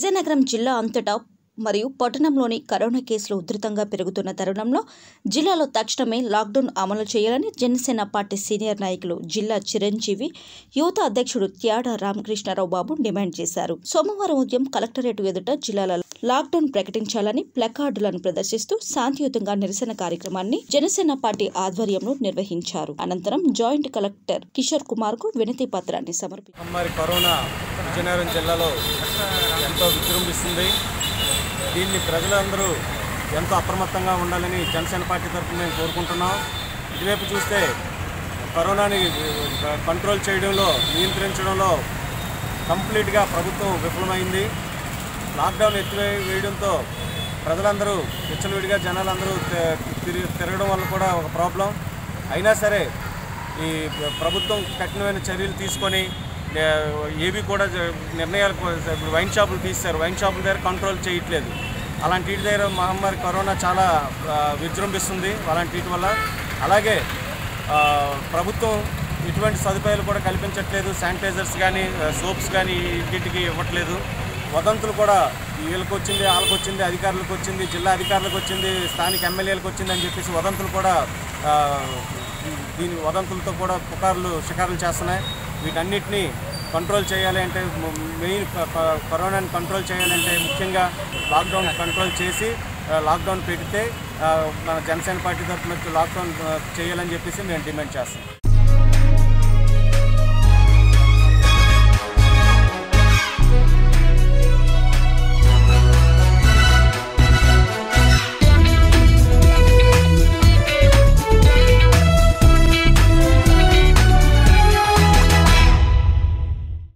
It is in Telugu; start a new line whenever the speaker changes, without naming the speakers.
విజయనగరం జిల్లా అంతటా మరియు పట్టణంలోని కరోనా కేసులు ఉధృతంగా పెరుగుతున్న తరుణంలో జిల్లాలో తక్షణమే లాక్డౌన్ అమలు చేయాలని జనసేన పార్టీ సీనియర్ నాయకులు జిల్లా చిరంజీవి యువత అధ్యక్షుడు త్యాడ రామకృష్ణారావు బాబు డిమాండ్ చేశారు సోమవారం ఉదయం కలెక్టరేట్ ఎదుట జిల్లాల లాక్డౌన్ ప్రకటించాలని ప్లకార్డులను ప్రదర్శిస్తూ శాంతియుతంగా నిరసన కార్యక్రమాన్ని జనసేన పార్టీ ఆధ్వర్యంలో నిర్వహించారు అనంతరం జాయింట్ కలెక్టర్ కిషోర్ కుమార్ కు వినతి పత్రాన్ని సమర్పించారు
మరి కరోనా విజయనగరం జిల్లాలో ఎంతో విజృంభిస్తుంది దీన్ని ప్రజలందరూ ఎంతో అప్రమత్తంగా ఉండాలని జనసేన పార్టీ తరఫున మేము కోరుకుంటున్నాం ఇటువైపు చూస్తే కరోనాని కంట్రోల్ చేయడంలో నియంత్రించడంలో కంప్లీట్గా ప్రభుత్వం విఫలమైంది లాక్డౌన్ ఎత్తివే వేయడంతో ప్రజలందరూ విచ్చలవిడిగా జనాలందరూ తి- తిరిగి తిరగడం వల్ల కూడా ఒక ప్రాబ్లం అయినా సరే ఈ ప్రభుత్వం కఠినమైన చర్యలు తీసుకొని ఏ, ఏవి కూడా జ- నిర్ణయాలు కూ- ఇప్పుడు వైన్ షాపులు తీస్తారు వైన్ షాపుల దగ్గర కంట్రోల్ చేయట్లేదు అలాంటి వీటి దగ్గర మహమ్మారి కరోనా చాలా ఆ, విజృంభిస్తుంది అలాంటి వీటి వల్ల అలాగే ఆ, ప్రభుత్వం ఇటువంటి సదుపాయాలు కూడా కల్పించట్లేదు శానిటైజర్స్ కానీ సోప్స్ కానీ వీటికి ఇవ్వట్లేదు వదంతులు కూడా వీళ్ళకి వచ్చింది వాళ్ళకి వచ్చింది అధికారులకు వచ్చింది జిల్లా అధికారులకు వచ్చింది స్థానిక ఎమ్మెల్యేలకు వచ్చింది అని చెప్పేసి వదంతులు కూడా ఆ, దీని వదంతులతో కూడా పుకార్లు షికారులు చేస్తున్నాయి వీటన్నిటిని కంట్రోల్ చేయాలి అంటే మ- మెయిన్ క- క- కరోనాని కంట్రోల్ చేయాలంటే ముఖ్యంగా లాక్డౌన్ కంట్రోల్ చేసి ఆ, లాక్డౌన్ పెడితే ఆ, మన జనసేన పార్టీ తరఫున లాక్డౌన్ ఆ, చేయాలని చెప్పేసి మేము డిమాండ్ చేస్తాం